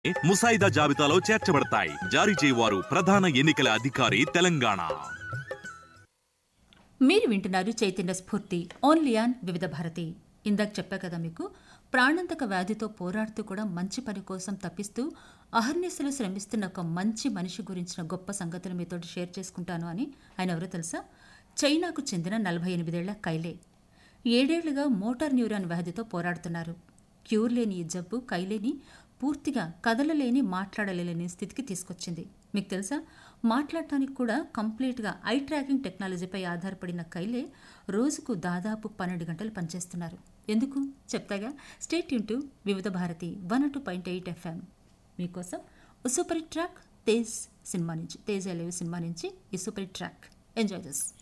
ముసాయిదా జాబితాలో చేర్చబడతాయి జారీ చేయవారు ప్రధాన ఎన్నికల అధికారి తెలంగాణ మీరు వింటున్నారు చైతన్య స్ఫూర్తి ఓన్లీ ఆన్ వివిధ భారతి ఇందాక చెప్పా కదా మీకు ప్రాణాంతక వ్యాధితో పోరాడుతూ కూడా మంచి పని కోసం తప్పిస్తూ అహర్నిశలు శ్రమిస్తున్న ఒక మంచి మనిషి గురించిన గొప్ప సంగతులు మీతో షేర్ చేసుకుంటాను అని ఆయన ఎవరో తెలుసా చైనాకు చెందిన నలభై ఎనిమిదేళ్ల కైలే ఏడేళ్లుగా మోటార్ న్యూరాన్ వ్యాధితో పోరాడుతున్నారు క్యూర్ లేని ఈ జబ్బు కైలేని పూర్తిగా కదలలేని మాట్లాడలేని స్థితికి తీసుకొచ్చింది మీకు తెలుసా మాట్లాడటానికి కూడా కంప్లీట్గా ఐ ట్రాకింగ్ టెక్నాలజీపై ఆధారపడిన కైలే రోజుకు దాదాపు పన్నెండు గంటలు పనిచేస్తున్నారు ఎందుకు చెప్తాగా state tuned Vividh Bharati one two point eight FM మీకోసం ఓ super hit track Tej cinema నుంచి తేజ్ అలేవి సినిమా నుంచి ఈ super hit track enjoy this